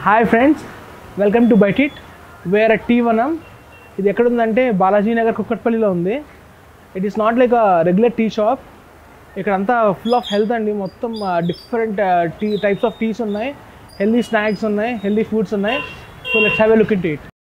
Hi friends welcome to Bite It where a tea Vanam ఇది ఎక్కడుందంటే బాలాజీ నగర్ కుక్కట్పల్లిలో ఉంది it is not like a regular tea shop ఇక్కడంతా full of health అండి మొత్తం different tea types of teas ఉన్నాయి healthy snacks ఉన్నాయి హెల్దీ ఫుడ్స్ ఉన్నాయి so let's have a look in it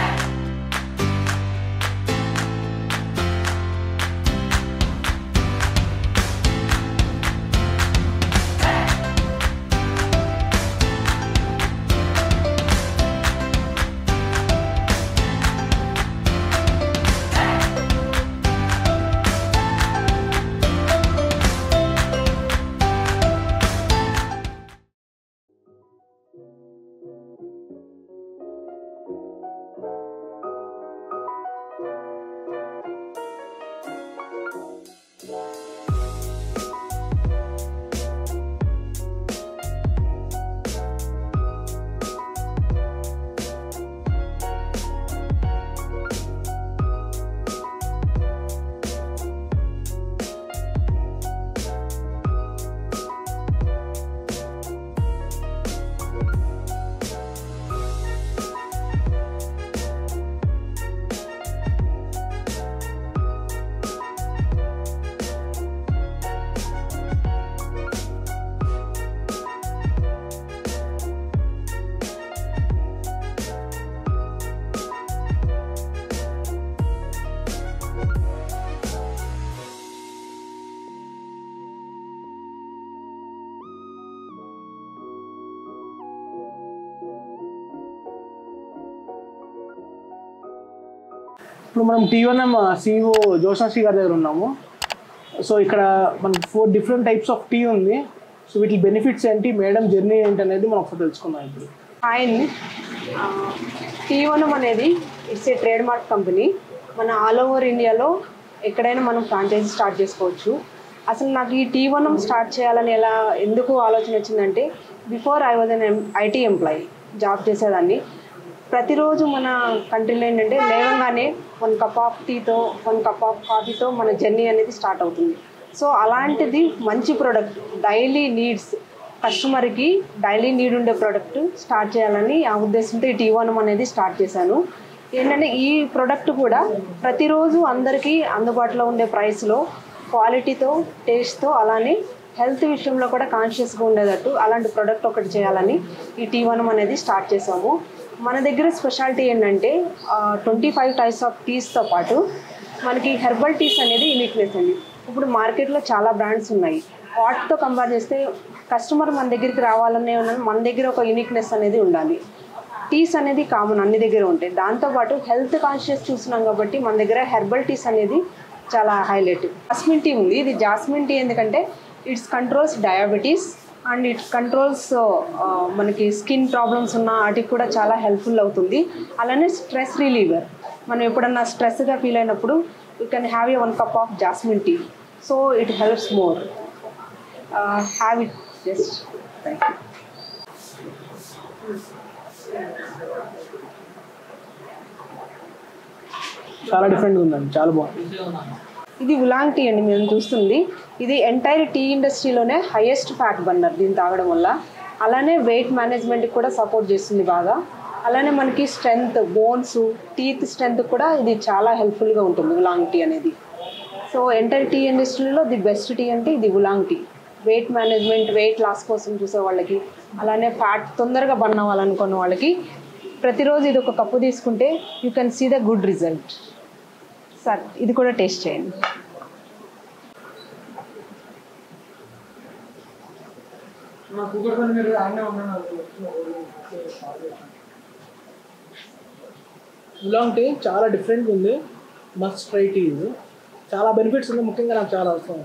ఇప్పుడు మనం టీ వన్ సిఇఓ జోషాశ్రీ గారి దగ్గర ఉన్నాము సో ఇక్కడ మనకి four different types of tea ఉంది సో వీటి బెనిఫిట్స్ ఏంటి మేడం జర్నీ ఏంటి అనేది మనం ఒకసారి తెలుసుకుందాం ఇప్పుడు హాయ్ అండి టీ వనం అనేది it's a trade mark company మన ఆల్ ఓవర్ ఇండియాలో ఎక్కడైనా మనం ఫ్రాంచైజీ స్టార్ట్ చేసుకోవచ్చు అసలు నాకు ఈ టీ వనం స్టార్ట్ చేయాలని ఎలా ఎందుకు ఆలోచన వచ్చిందంటే before I was an IT employee job చేసేదాన్ని ప్రతిరోజు మన కంట్రీలో ఏంటంటే లేవగానే వన్ కప్ ఆఫ్ టీతో వన్ కప్ ఆఫ్ కాఫీతో మన జర్నీ అనేది స్టార్ట్ అవుతుంది సో అలాంటిది మంచి ప్రోడక్ట్ డైలీ నీడ్స్ కస్టమర్కి డైలీ నీడ్ ఉండే ప్రోడక్ట్ స్టార్ట్ చేయాలని ఆ ఉద్దేశంతో ఈ టీ వనం అనేది స్టార్ట్ చేశాను ఏంటంటే ఈ ప్రోడక్ట్ కూడా ప్రతిరోజు అందరికీ అందుబాటులో ఉండే ప్రైస్లో క్వాలిటీతో టేస్ట్తో అలానే హెల్త్ విషయంలో కూడా కాన్షియస్గా ఉండేటట్టు అలాంటి ప్రోడక్ట్ ఒకటి చేయాలని ఈ టీ వనం అనేది స్టార్ట్ చేసాము మన దగ్గర స్పెషాలిటీ ఏంటంటే ట్వంటీ ఫైవ్ టైప్స్ ఆఫ్ టీస్తో పాటు మనకి హెర్బల్ టీస్ అనేది యూనిక్నెస్ అండి ఇప్పుడు మార్కెట్లో చాలా బ్రాండ్స్ ఉన్నాయి వాటితో కంపేర్ చేస్తే కస్టమర్ మన దగ్గరికి రావాలనే ఉన్న మన దగ్గర ఒక యూనిక్నెస్ అనేది ఉండాలి టీస్ అనేది కామన్ అన్ని దగ్గర ఉంటాయి దాంతోపాటు హెల్త్ కాన్షియస్ చూస్తున్నాం కాబట్టి మన దగ్గర హెర్బల్ టీస్ అనేది చాలా హైలైట్ జాస్మిన్ టీ ఉంది ఇది జాస్మిన్ టీ ఎందుకంటే it's controls diabetes and it controls మనకి స్కిన్ ప్రాబ్లమ్స్ ఉన్న వాటికి కూడా చాలా హెల్ప్ఫుల్ అవుతుంది అలానే స్ట్రెస్ రిలీవర్ మనం ఎప్పుడన్నా స్ట్రెస్గా ఫీల్ అయినప్పుడు you can have a one cup of jasmine tea so it helps more have it just thank you చాలా డిఫరెంట్ ఉందండి చాలా బాగుంది ఇది ఉలాంగ్ టీ అండి మేము చూస్తుంది ఇది ఎంటైర్ టీ ఇండస్ట్రీలోనే హైయెస్ట్ ఫ్యాట్ బర్నర్ దీన్ని తాగడం వల్ల అలానే వెయిట్ మేనేజ్మెంట్కి కూడా సపోర్ట్ చేస్తుంది బాగా అలానే మనకి స్ట్రెంగ్త్ బోన్స్ టీత్ స్ట్రెంగ్త్ కూడా ఇది చాలా హెల్ప్ఫుల్గా ఉంటుంది ఉలాంగ్ టీ అనేది సో ఎంటైర్ టీ ఇండస్ట్రీలో ది బెస్ట్ టీ అంటే ఇది oolong tea weight management weight loss కోసం చూసే వాళ్ళకి అలానే ఫ్యాట్ తొందరగా బర్న్ అవ్వాలనుకున్న వాళ్ళకి ప్రతిరోజు ఇది ఒక కప్పు తీసుకుంటే you can see the good result sir ఇది కూడా టేస్ట్ చేయండి ఉలాంగ్ టీ చాలా డిఫరెంట్ ఉంది మస్ట్ ట్రై టీ ఇది చాలా బెనిఫిట్స్ ఉంది ముఖ్యంగా నాకు చాలా అవసరం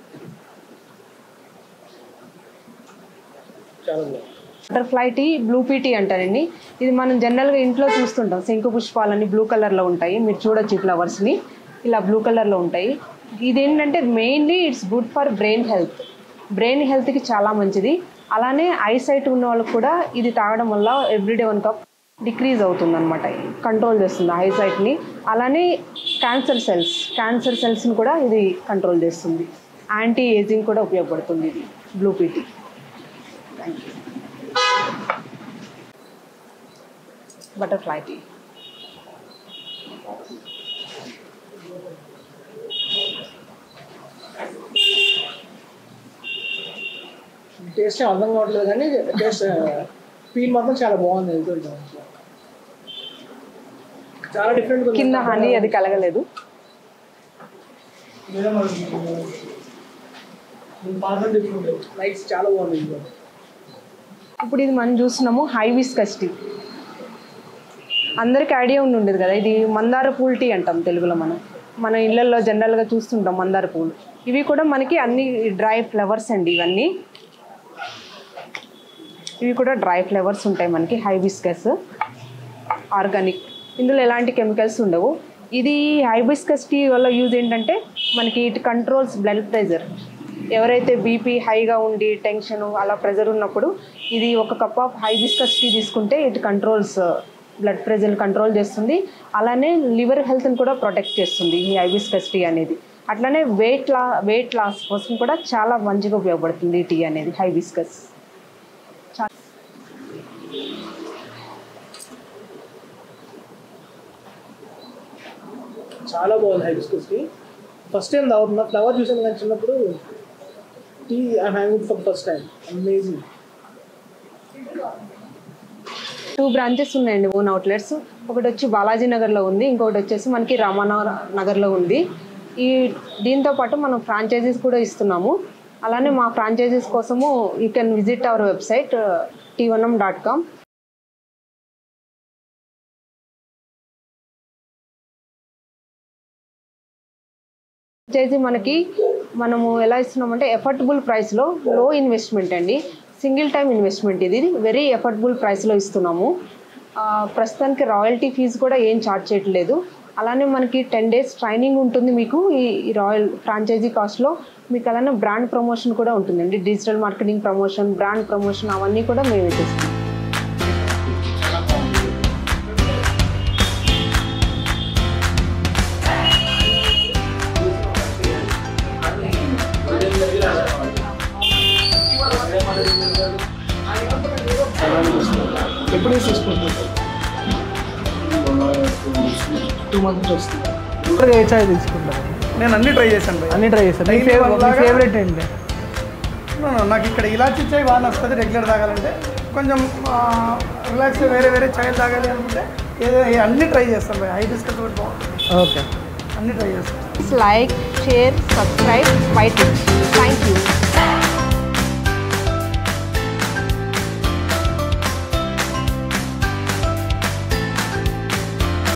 చాలా బాగుంది butterfly tea blue pea tea అంటారండి ఇది మనం జనరల్గా ఇంట్లో చూస్తుంటాం శంకు పుష్పాలని బ్లూ కలర్లో ఉంటాయి మీరు చూడొచ్చు ఈ ఫ్లవర్స్ని ఇలా బ్లూ కలర్లో ఉంటాయి ఇదేంటంటే mainly it's good for brain health brain హెల్త్కి చాలా మంచిది అలానే ఐసైట్ ఉన్న వాళ్ళకి కూడా ఇది తాగడం వల్ల ఎవ్రీడే వన్ కప్ డిక్రీజ్ అవుతుంది అనమాట కంట్రోల్ చేస్తుంది ఐసైట్ని అలానే క్యాన్సర్ సెల్స్ క్యాన్సర్ సెల్స్ని కూడా ఇది కంట్రోల్ చేస్తుంది యాంటీ ఏజింగ్ కూడా ఉపయోగపడుతుంది ఇది blue pea tea thank you butterfly tea taste ఏం అర్థం కావట్లేదు కానీ టేస్ట్ ఫీల్ మాత్రం చాలా బాగుంది వెళ్తుంది చాలా డిఫరెంట్ కింద హనీ అది కలగలేదు లైట్స్ చాలా బాగుంది ఇందులో. ఇప్పుడు ఇది మనం చూస్తున్నాము హైవిస్కస్ టీ అందరికి ఐడియా ఉండి ఉండేది కదా ఇది మందార పూల్ టీ అంటాం తెలుగులో మనం మన ఇళ్ళల్లో జనరల్గా చూస్తుంటాం మందార పూలు ఇవి కూడా మనకి అన్ని డ్రై ఫ్లవర్స్ అండి ఇవన్నీ ఇవి కూడా డ్రై ఫ్లవర్స్ ఉంటాయి మనకి హైబిస్కస్ ఆర్గానిక్ ఇందులో ఎలాంటి కెమికల్స్ ఉండవు ఇది హైబిస్కస్ టీ వల్ల యూజ్ ఏంటంటే మనకి ఇట్ కంట్రోల్స్ బ్లడ్ ప్రెషర్ ఎవరైతే బీపీ హైగా ఉండి టెన్షన్ అలా ప్రెషర్ ఉన్నప్పుడు ఇది ఒక కప్ ఆఫ్ హైబిస్కస్ టీ తీసుకుంటే it controls blood pressure control చేస్తుంది అలానే లివర్ హెల్త్ని కూడా ప్రొటెక్ట్ చేస్తుంది ఈ హైబిస్కస్ టీ అనేది అట్లానే వెయిట్ లా వెయిట్ లాస్ కోసం కూడా చాలా మంచిగా ఉపయోగపడుతుంది ఈ టీ అనేది హైబిస్కస్ చాలా బాగుంది హైబిస్కస్ టీ ఫస్ట్ టైం తాగుతున్నా ఫ్లవర్ చూసాను కానీ చిన్నప్పుడు tea I having for first time amazing two branches ఉన్నాయండి ఓన్ అవుట్లెట్స్ ఒకటి వచ్చి బాలాజీ నగర్లో ఉంది ఇంకొకటి వచ్చేసి మనకి రామానగర్ నగర్లో ఉంది ఈ దీంతో పాటు మనం ఫ్రాంచైజీస్ కూడా ఇస్తున్నాము అలానే మా ఫ్రాంచైజీస్ కోసము you can visit our website teavanam dot com వచ్చేసి మనకి మనము ఎలా ఇస్తున్నామంటే ఎఫర్టబుల్ ప్రైస్లో లో ఇన్వెస్ట్మెంట్ అండి సింగిల్ టైం ఇన్వెస్ట్మెంట్ ఇది వెరీ ఎఫర్టబుల్ ప్రైస్లో ఇస్తున్నాము ఆ, ప్రస్తుతానికి రాయల్టీ ఫీజు కూడా ఏం ఛార్జ్ చేయట్లేదు అలానే మనకి టెన్ డేస్ ట్రైనింగ్ ఉంటుంది మీకు ఈ ఈ రాయల్ ఫ్రాంచైజీ కాస్ట్లో మీకు అలానే బ్రాండ్ ప్రమోషన్ కూడా ఉంటుందండి digital marketing promotion brand promotion అవన్నీ కూడా మేము చేస్తాం ఎప్పుడు తీసుకుంటుంది టూ మంత్స్ వస్తుంది ఇప్పుడు ఏ చాయ్ తీసుకుంటారు నేను అన్ని ట్రై చేశాను భయ్ అన్ని ట్రై చేస్తారు మీ Daily ఫేవరెట్ one మీ లాగా- ఫేవరెట్ ఏంటి No, no, నాకు ఇక్కడ ఇలాచి చాయ్ బాగా నచ్చుతుంది రెగ్యులర్ తాగాలంటే కొంచెం రిలాక్స్ వేరే వేరే చాయ్ తాగాలి అనుకుంటే ఏదో ఏ- అన్ని ట్రై చేస్తాను భయ్ హై బిస్కెట్ కూడా బాగుంటుంది ఓకే అన్ని ట్రై చేస్తాను like share subscribe bye thank